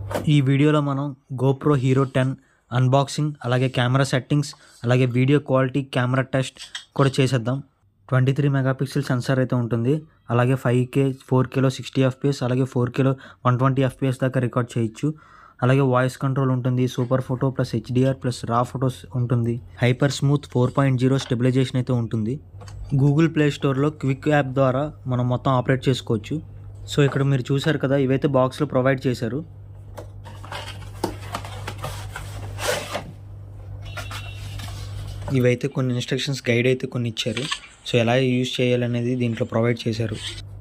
ఈ వీడియోలో మనం గోప్రో హీరో టెన్ అన్బాక్సింగ్ అలాగే కెమెరా సెట్టింగ్స్ అలాగే వీడియో క్వాలిటీ కెమెరా టెస్ట్ కూడా చేసేద్దాం ట్వంటీ త్రీ మెగాపిక్సెల్ సెన్సార్ అయితే ఉంటుంది అలాగే ఫైవ్ కే ఫోర్ కేలో సిక్స్టీ ఎఫ్పిఎస్ అలాగే ఫోర్ కేలో వన్ ట్వంటీ ఎఫ్పిఎస్ దాకా రికార్డ్ చేయొచ్చు అలాగే వాయిస్ కంట్రోల్ ఉంటుంది super photo plus HDR plus raw photos ఉంటుంది hyper smooth four point zero stabilisation అయితే ఉంటుంది గూగుల్ ప్లే స్టోర్లో క్విక్ యాప్ ద్వారా మనం మొత్తం ఆపరేట్ చేసుకోవచ్చు సో ఇక్కడ మీరు చూసారు కదా ఇవైతే బాక్స్లో ప్రొవైడ్ చేశారు ఇవైతే కొన్ని ఇన్స్ట్రక్షన్స్ గైడ్ అయితే కొన్ని ఇచ్చారు సో ఎలా యూజ్ చేయాలనేది దీంట్లో ప్రొవైడ్ చేశారు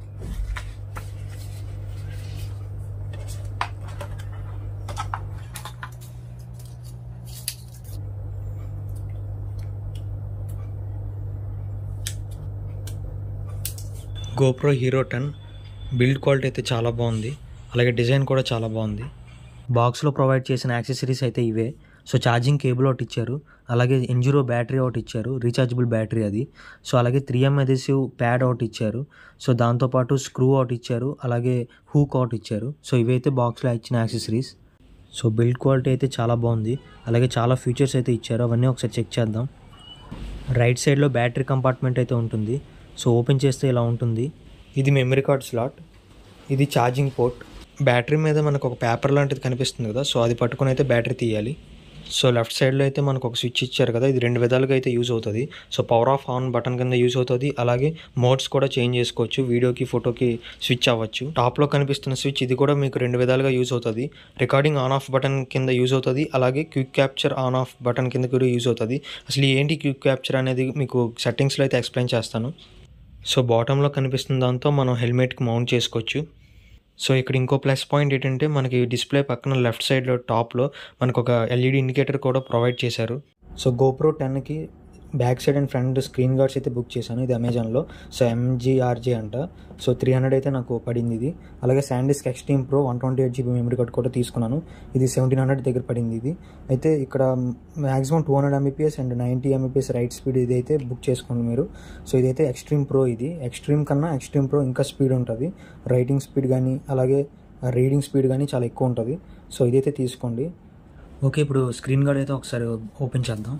GoPro Hero ten build quality అయితే చాలా బాగుంది అలాగే డిజైన్ కూడా చాలా బాగుంది బాక్స్లో ప్రొవైడ్ చేసిన యాక్సెసరీస్ అయితే ఇవే సో ఛార్జింగ్ కేబుల్ ఒకటి ఇచ్చారు అలాగే ఎన్జీరో బ్యాటరీ ఒకటి ఇచ్చారు రీఛార్జబుల్ బ్యాటరీ అది సో అలాగే త్రీ ఎం అదెసివ్ ప్యాడ్ ఒకటి ఇచ్చారు సో దాంతోపాటు స్క్రూ ఒకటి ఇచ్చారు అలాగే హూక్ ఒకటి ఇచ్చారు సో ఇవైతే బాక్స్లో ఇచ్చిన యాక్సెసరీస్ సో బిల్డ్ క్వాలిటీ అయితే చాలా బాగుంది అలాగే చాలా ఫీచర్స్ అయితే ఇచ్చారు అవన్నీ ఒకసారి చెక్ చేద్దాం రైట్ సైడ్లో బ్యాటరీ కంపార్ట్మెంట్ అయితే ఉంటుంది సో ఓపెన్ చేస్తే ఇలా ఉంటుంది ఇది మెమరీ కార్డ్ స్లాట్ ఇది ఛార్జింగ్ పోర్ట్ బ్యాటరీ మీద మనకు ఒక పేపర్ లాంటిది కనిపిస్తుంది కదా సో అది పట్టుకొని అయితే బ్యాటరీ తీయాలి సో లెఫ్ట్ సైడ్లో అయితే మనకు ఒక స్విచ్ ఇచ్చారు కదా ఇది రెండు విధాలుగా అయితే యూజ్ అవుతుంది so power off on button కింద యూజ్ అవుతుంది అలాగే మోడ్స్ కూడా చేంజ్ చేసుకోవచ్చు వీడియోకి ఫోటోకి స్విచ్ అవ్వచ్చు టాప్లో కనిపిస్తున్న స్విచ్ ఇది కూడా మీకు రెండు విధాలుగా యూజ్ అవుతుంది రికార్డింగ్ ఆన్ ఆఫ్ బటన్ కింద యూజ్ అవుతుంది అలాగే quick capture on off button కింద కూడా యూజ్ అవుతుంది అసలు ఏంటి క్విక్ క్యాప్చర్ అనేది మీకు సెట్టింగ్స్లో అయితే ఎక్స్ప్లెయిన్ చేస్తాను సో బాటంలో కనిపిస్తున్న దాంతో మనం హెల్మెట్కి మౌంట్ చేసుకోవచ్చు సో ఇక్కడ ఇంకో ప్లస్ పాయింట్ ఏంటంటే మనకి డిస్ప్లే పక్కన లెఫ్ట్ సైడ్లో టాప్లో మనకు ఒక ఎల్ఈడి ఇండికేటర్ కూడా ప్రొవైడ్ చేశారు సో గోప్రో టెన్కి back side and front screen guards అయితే బుక్ చేశాను ఇది అమెజాన్లో సో ఎంజీఆర్జే అంట సో త్రీ హండ్రెడ్ అయితే నాకు పడింది ఇది అలాగే SanDisk extreme pro one twenty eight GB memory card కూడా తీసుకున్నాను ఇది సెవెంటీన్ హండ్రెడ్ దగ్గర పడింది ఇది అయితే ఇక్కడ maximum two hundred MBPS and ninety MBPS write speed ఇది అయితే బుక్ చేసుకోండి మీరు సో ఇదైతే ఎక్స్ట్రీమ్ ప్రో ఇది ఎక్స్ట్రీమ్ కన్నా ఎక్స్ట్రీమ్ ప్రో ఇంకా స్పీడ్ ఉంటుంది రైటింగ్ స్పీడ్ కానీ అలాగే రీడింగ్ స్పీడ్ కానీ చాలా ఎక్కువ ఉంటుంది సో ఇదైతే తీసుకోండి ఓకే ఇప్పుడు స్క్రీన్ గార్డ్ అయితే ఒకసారి ఓపెన్ చేద్దాం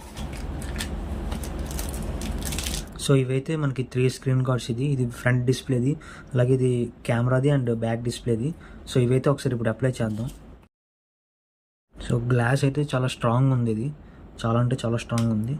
సో ఇవైతే మనకి త్రీ స్క్రీన్ గార్డ్స్ ఇది ఇది ఫ్రంట్ డిస్ప్లేది అలాగే ఇది కెమెరాది అండ్ బ్యాక్ డిస్ప్లేది సో ఇవైతే ఒకసారి ఇప్పుడు అప్లై చేద్దాం సో గ్లాస్ అయితే చాలా స్ట్రాంగ్ ఉంది ఇది చాలా అంటే చాలా స్ట్రాంగ్ ఉంది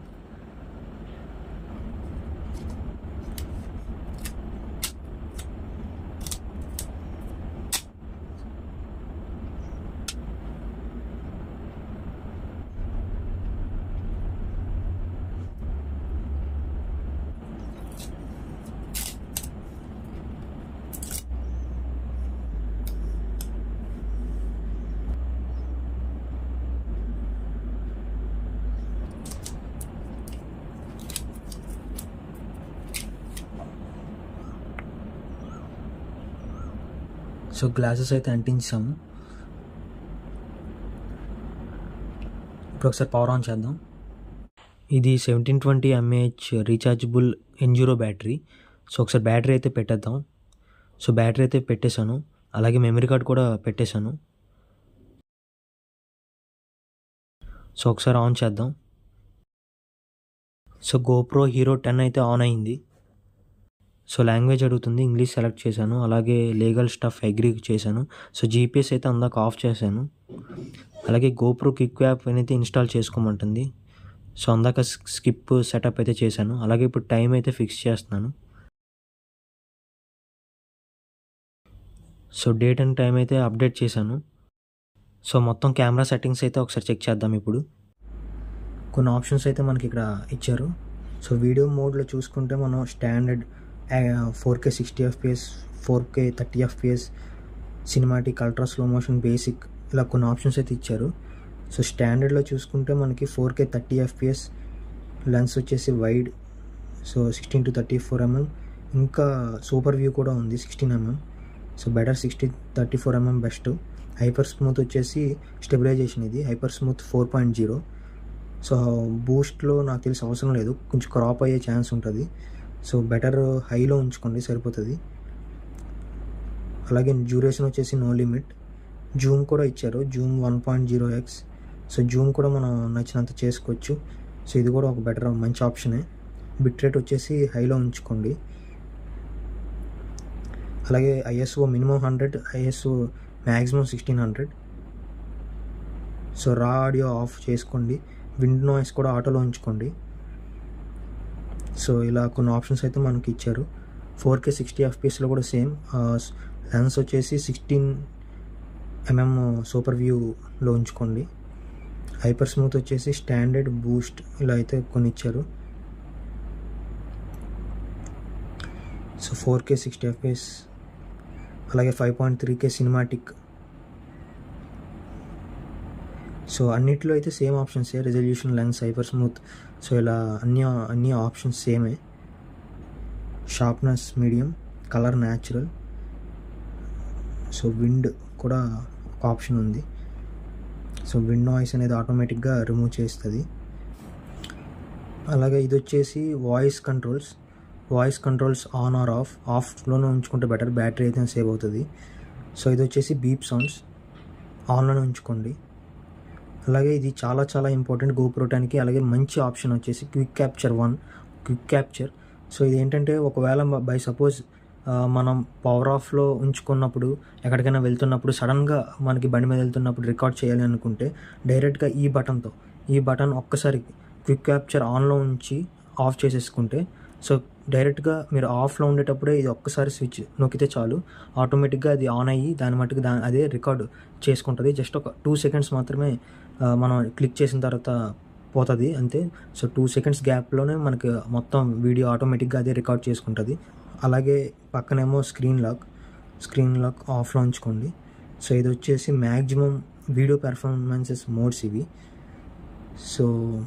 సో గ్లాసెస్ అయితే అంటించాము ఇప్పుడు ఒకసారి పవర్ ఆన్ చేద్దాం ఇది seventeen twenty mAh rechargeable enduro battery so ఒకసారి బ్యాటరీ అయితే పెట్టేద్దాం సో బ్యాటరీ అయితే పెట్టేశాను అలాగే మెమరీ కార్డ్ కూడా పెట్టేశాను సో ఒకసారి ఆన్ చేద్దాం సో గోప్రో హీరో టెన్ అయితే ఆన్ అయింది సో లాంగ్వేజ్ అడుగుతుంది ఇంగ్లీష్ సెలెక్ట్ చేశాను అలాగే లీగల్ స్టఫ్ అగ్రీ చేశాను సో జీపీఎస్ అయితే అందాక ఆఫ్ చేశాను అలాగే గోప్రో క్విక్ యాప్ అయితే ఇన్స్టాల్ చేసుకోమంటుంది సో అందాక స్కిప్ సెటప్ అయితే చేశాను అలాగే ఇప్పుడు టైం అయితే ఫిక్స్ చేస్తున్నాను సో డేట్ అండ్ టైం అయితే అప్డేట్ చేశాను సో మొత్తం కెమెరా సెట్టింగ్స్ అయితే ఒకసారి చెక్ చేద్దాం ఇప్పుడు కొన్ని ఆప్షన్స్ అయితే మనకి ఇక్కడ ఇచ్చారు సో వీడియో మోడ్లో చూసుకుంటే మనం standard four K sixty FPS four K thirty FPS cinematic ultra slow motion basic ఇలా కొన్ని ఆప్షన్స్ అయితే ఇచ్చారు సో స్టాండర్డ్లో చూసుకుంటే మనకి four K thirty FPS lens వచ్చేసి wide so sixteen to thirty four mm ఇంకా సూపర్ వ్యూ కూడా ఉంది sixteen mm so better sixty thirty four mm best hyper smooth వచ్చేసి స్టెబిలైజేషన్ ఇది hyper smooth four point zero so బూస్ట్లో నాకు తెలిసి అవసరం లేదు కొంచెం క్రాప్ అయ్యే ఛాన్స్ ఉంటుంది సో బెటర్ హైలో ఉంచుకోండి సరిపోతుంది అలాగే డ్యూరేషన్ వచ్చేసి నో లిమిట్ జూమ్ కూడా ఇచ్చారు zoom one point zero x so zoom కూడా మనం నచ్చినంత చేసుకోవచ్చు సో ఇది కూడా ఒక బెటర్ మంచి ఆప్షనే బిట్ రేట్ వచ్చేసి హైలో ఉంచుకోండి అలాగే ISO minimum hundred ISO maximum sixteen hundred so raw audio off చేసుకోండి విండ్ నాయిస్ కూడా ఆటోలో ఉంచుకోండి సో ఇలా కొన్ని ఆప్షన్స్ అయితే మనకి ఇచ్చారు ఫోర్ కే సిక్స్టీ ఎఫ్పిఎస్లో కూడా సేమ్ లెన్స్ వచ్చేసి సిక్స్టీన్ ఎంఎం సూపర్ వ్యూలో ఉంచుకోండి హైపర్ స్మూత్ వచ్చేసి స్టాండర్డ్ బూస్ట్ ఇలా అయితే కొన్ని ఇచ్చారు so four K sixty FPS అలాగే five point three K cinematic so అన్నిట్లో అయితే సేమ్ ఆప్షన్సే resolution lens hyper smooth so ఇలా అన్ని అన్ని ఆప్షన్స్ సేమే sharpness medium colour natural so wind కూడా ఒక ఆప్షన్ ఉంది సో విండ్ నాయిస్ అనేది ఆటోమేటిక్గా రిమూవ్ చేస్తుంది అలాగే ఇది వచ్చేసి voice controls voice controls on or off ఆఫ్లోనే ఉంచుకుంటే బెటర్ బ్యాటరీ అయితే సేవ్ అవుతుంది సో ఇది వచ్చేసి బీప్ సౌండ్స్ ఆన్లోనే ఉంచుకోండి అలాగే ఇది చాలా చాలా ఇంపార్టెంట్ గోప్రోటానికి అలాగే మంచి ఆప్షన్ వచ్చేసి quick capture one quick capture so ఇది ఏంటంటే ఒకవేళ బై సపోజ్ మనం పవర్ ఆఫ్లో ఉంచుకున్నప్పుడు ఎక్కడికైనా వెళ్తున్నప్పుడు సడన్గా మనకి బండి మీద వెళ్తున్నప్పుడు రికార్డ్ చేయాలి అనుకుంటే డైరెక్ట్గా ఈ బటన్తో ఈ బటన్ ఒక్కసారి క్విక్ క్యాప్చర్ ఆన్లో ఉంచి ఆఫ్ చేసేసుకుంటే సో డైరెక్ట్గా మీరు ఆఫ్లో ఉండేటప్పుడే ఇది ఒక్కసారి స్విచ్ నొక్కితే చాలు ఆటోమేటిక్గా అది ఆన్ అయ్యి దాని మట్టుకు దా అదే రికార్డు చేసుకుంటుంది జస్ట్ ఒక టూ సెకండ్స్ మాత్రమే మనం క్లిక్ చేసిన తర్వాత పోతుంది అంతే సో టూ సెకండ్స్ గ్యాప్లోనే మనకి మొత్తం వీడియో ఆటోమేటిక్గా అదే రికార్డ్ చేసుకుంటుంది అలాగే పక్కనేమో స్క్రీన్ లాక్ స్క్రీన్ లాక్ ఆఫ్లో ఉంచుకోండి సో ఇది వచ్చేసి మ్యాక్సిమం వీడియో పెర్ఫార్మెన్సెస్ మోడ్స్ ఇవి సో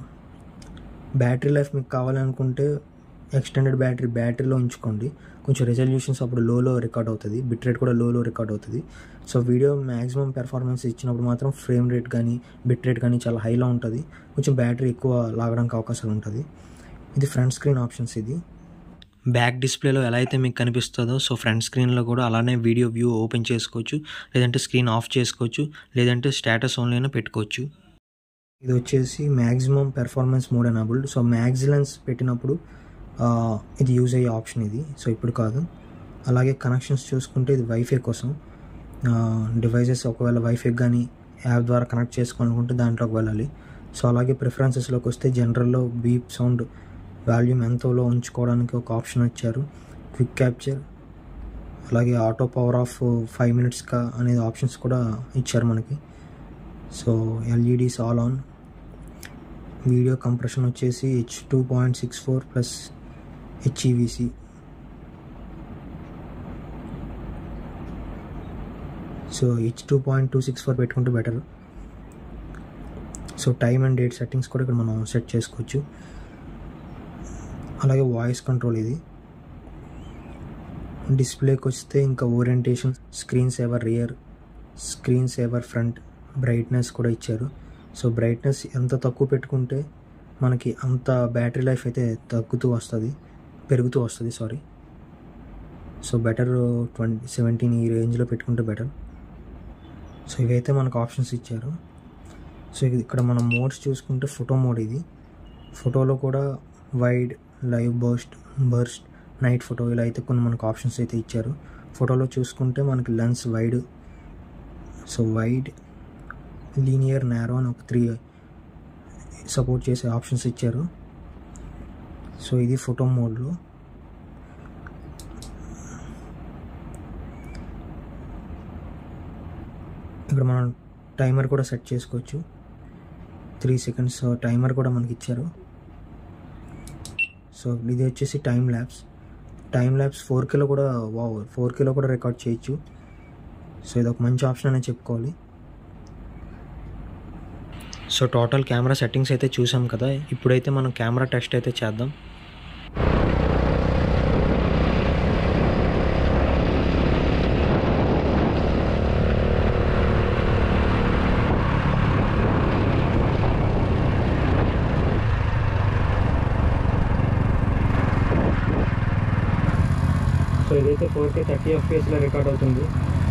బ్యాటరీ లైఫ్ మీకు కావాలనుకుంటే ఎక్స్టెండెడ్ బ్యాటరీ బ్యాటరీలో ఉంచుకోండి కొంచెం రెజల్యూషన్స్ అప్పుడు లోలో రికార్డ్ అవుతుంది బిట్ రేట్ కూడా లోలో రికార్డ్ అవుతుంది సో వీడియో మ్యాక్సిమం పెర్ఫార్మెన్స్ ఇచ్చినప్పుడు మాత్రం ఫ్రేమ్ రేట్ కానీ బిట్ రేట్ కానీ చాలా హైలో ఉంటుంది కొంచెం బ్యాటరీ ఎక్కువ లాగడానికి అవకాశాలు ఉంటుంది ఇది ఫ్రంట్ స్క్రీన్ ఆప్షన్స్ ఇది బ్యాక్ డిస్ప్లేలో ఎలా అయితే మీకు కనిపిస్తుందో సో ఫ్రంట్ స్క్రీన్లో కూడా అలానే వీడియో వ్యూ ఓపెన్ చేసుకోవచ్చు లేదంటే స్క్రీన్ ఆఫ్ చేసుకోవచ్చు లేదంటే స్టేటస్ ఓన్లీ పెట్టుకోవచ్చు ఇది వచ్చేసి maximum performance mode enabled so మ్యాక్సిలెన్స్ పెట్టినప్పుడు ఇది యూజ్ అయ్యే ఆప్షన్ ఇది సో ఇప్పుడు కాదు అలాగే కనెక్షన్స్ చూసుకుంటే ఇది వైఫై కోసం డివైజెస్ ఒకవేళ వైఫై కానీ యాప్ ద్వారా కనెక్ట్ చేసుకోవాలనుకుంటే దాంట్లోకి వెళ్ళాలి సో అలాగే ప్రిఫరెన్సెస్లోకి వస్తే జనరల్లో బీప్ సౌండ్ వాల్యూమ్ ఎంతోలో ఉంచుకోవడానికి ఒక ఆప్షన్ ఇచ్చారు క్విక్ క్యాప్చర్ అలాగే ఆటో పవర్ ఆఫ్ ఫైవ్ మినిట్స్గా అనేది ఆప్షన్స్ కూడా ఇచ్చారు మనకి so LEDs all on video compression వచ్చేసి H two point six four plus HEVC so H two point two six four పెట్టుకుంటే better so time and date settings కూడా ఇక్కడ మనం సెట్ చేసుకోవచ్చు అలాగే వాయిస్ కంట్రోల్ ఇది డిస్ప్లేకి వస్తే ఇంకా orientation screen saver rear screen saver front brightness కూడా ఇచ్చారు సో బ్రైట్నెస్ ఎంత తక్కువ పెట్టుకుంటే మనకి అంత బ్యాటరీ లైఫ్ అయితే తగ్గుతూ వస్తుంది పెరుగుతూ వస్తుంది sorry so better twenty seventeen ఈ రేంజ్లో పెట్టుకుంటే బెటర్ సో ఇవైతే మనకు ఆప్షన్స్ ఇచ్చారు సో ఇక్కడ మనం మోడ్స్ చూసుకుంటే ఫోటో మోడ్ ఇది ఫోటోలో కూడా wide live burst burst night photo ఇలా అయితే కొన్ని మనకు ఆప్షన్స్ అయితే ఇచ్చారు ఫోటోలో చూసుకుంటే మనకి lens wide so wide linear narrow అని ఒక త్రీ సపోర్ట్ చేసే ఆప్షన్స్ ఇచ్చారు సో ఇది ఫోటో మోడ్లో ఇక్కడ మనం టైమర్ కూడా సెట్ చేసుకోవచ్చు త్రీ సెకండ్స్ టైమర్ కూడా మనకి ఇచ్చారు సో ఇది వచ్చేసి time lapse time lapse four కేలో కూడా వా ఫోర్ కేలో కూడా రికార్డ్ చేయొచ్చు సో ఇది ఒక మంచి ఆప్షన్ అనే చెప్పుకోవాలి సో టోటల్ కెమెరా సెట్టింగ్స్ అయితే చూసాం కదా ఇప్పుడైతే మనం కెమెరా టెస్ట్ అయితే చేద్దాం సో ఇదైతే ఫోర్ కే థర్టీ ఎఫ్పిఎస్లో రికార్డ్ అవుతుంది